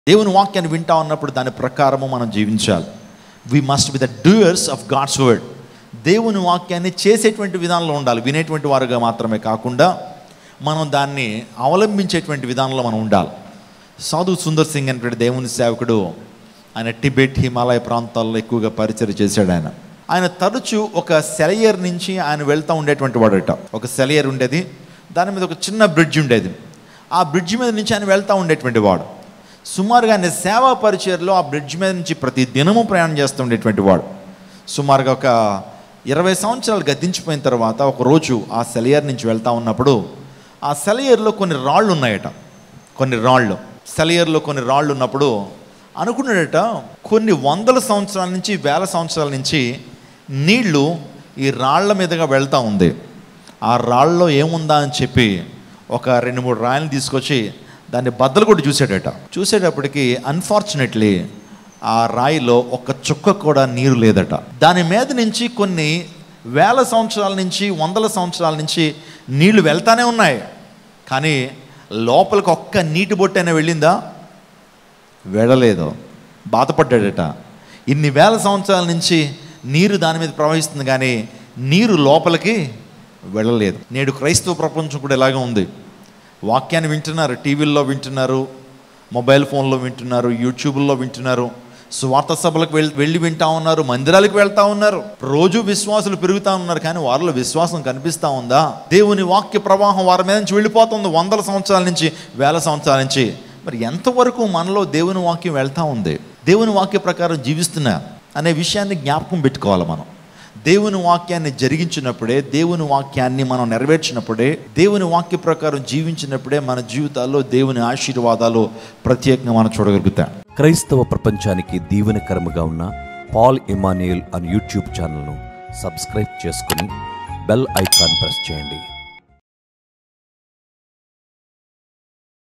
దేవుని వాక్యాన్ని వింటా ఉన్నప్పుడు దాని ప్రకారము మనం జీవించాలి we must be the doers of God's word దేవుని వాక్యాన్ని చేసేటువంటి విధానంలో ఉండాలి వినేటువంటి వారుగా మాత్రమే కాకుండా మనం దాన్ని అవలంబించేటువంటి విధానంలో మనం ఉండాలి సాధు సుందర్ సింగ్ అనేటువంటి దేవుని సేవకుడు ఆయన టిబెట్ హిమాలయ ప్రాంతాల్లో ఎక్కువగా పరిచయం చేశాడు ఆయన ఆయన తరచు ఒక సెలయర్ నుంచి ఆయన వెళ్తూ ఉండేటువంటి వాడట ఒక సెలయర్ ఉండేది దాని మీద ఒక చిన్న బ్రిడ్జ్ ఉండేది ఆ బ్రిడ్జ్ మీద నుంచి ఆయన వెళ్తూ ఉండేటువంటి వాడు సుమారుగా ఆయన సేవా పరిచయలో ఆ బ్రిడ్జ్ మీద నుంచి ప్రతి దినము ప్రయాణం చేస్తూ ఉండేటువంటి వాడు సుమారుగా ఒక ఇరవై సంవత్సరాలు గతించిపోయిన తర్వాత ఒక రోజు ఆ సెలయర్ నుంచి వెళ్తా ఉన్నప్పుడు ఆ సెలయర్లో కొన్ని రాళ్ళు ఉన్నాయట కొన్ని రాళ్ళు సెలయర్లో కొన్ని రాళ్ళు ఉన్నప్పుడు అనుకున్నాడట కొన్ని వందల సంవత్సరాల నుంచి వేల సంవత్సరాల నుంచి నీళ్లు ఈ రాళ్ల మీదుగా వెళ్తూ ఉంది ఆ రాళ్ళలో ఏముందా అని చెప్పి ఒక రెండు మూడు రాయలను తీసుకొచ్చి దాన్ని బద్దలు కొట్టి చూసాడట చూసేటప్పటికి అన్ఫార్చునేట్లీ ఆ రాయిలో ఒక చుక్క కూడా నీరు లేదట దాని మీద నుంచి కొన్ని వేల సంవత్సరాల నుంచి వందల సంవత్సరాల నుంచి నీళ్లు వెళ్తానే ఉన్నాయి కానీ లోపలికి ఒక్క నీటి బొట్టైనా వెళ్ళిందా వెళ్ళలేదు బాధపడ్డాడట ఇన్ని వేల సంవత్సరాల నుంచి నీరు దాని మీద ప్రవహిస్తుంది కానీ నీరు లోపలికి వెళ్ళలేదు నేడు క్రైస్తవ ప్రపంచం కూడా ఇలాగే ఉంది వాక్యాన్ని వింటున్నారు టీవీల్లో వింటున్నారు మొబైల్ ఫోన్లో వింటున్నారు యూట్యూబ్లో వింటున్నారు స్వార్థ సభలకు వెళ్ళి వెళ్ళి వింటా ఉన్నారు మందిరాలకు వెళ్తా ఉన్నారు రోజు విశ్వాసులు పెరుగుతూ ఉన్నారు కానీ వారిలో విశ్వాసం కనిపిస్తూ ఉందా దేవుని వాక్య ప్రవాహం వారి మీద నుంచి వెళ్ళిపోతుంది వందల సంవత్సరాల నుంచి వేల సంవత్సరాల నుంచి మరి ఎంతవరకు మనలో దేవుని వాక్యం వెళ్తా ఉంది దేవుని వాక్య ప్రకారం జీవిస్తున్నా అనే విషయాన్ని జ్ఞాపకం పెట్టుకోవాలి మనం దేవుని వాక్యాన్ని జరిగించినప్పుడే దేవుని వాక్యాన్ని మనం నెరవేర్చినప్పుడే దేవుని వాక్య ప్రకారం జీవించినప్పుడే మన జీవితాల్లో దేవుని ఆశీర్వాదాలు ప్రత్యేకంగా మనం చూడగలుగుతాం క్రైస్తవ ప్రపంచానికి దీవెనకరముగా ఉన్న పాల్ ఇమానియల్ అనే యూట్యూబ్ ఛానల్ను సబ్స్క్రైబ్ చేసుకుని బెల్ ఐకాన్ ప్రెస్ చేయండి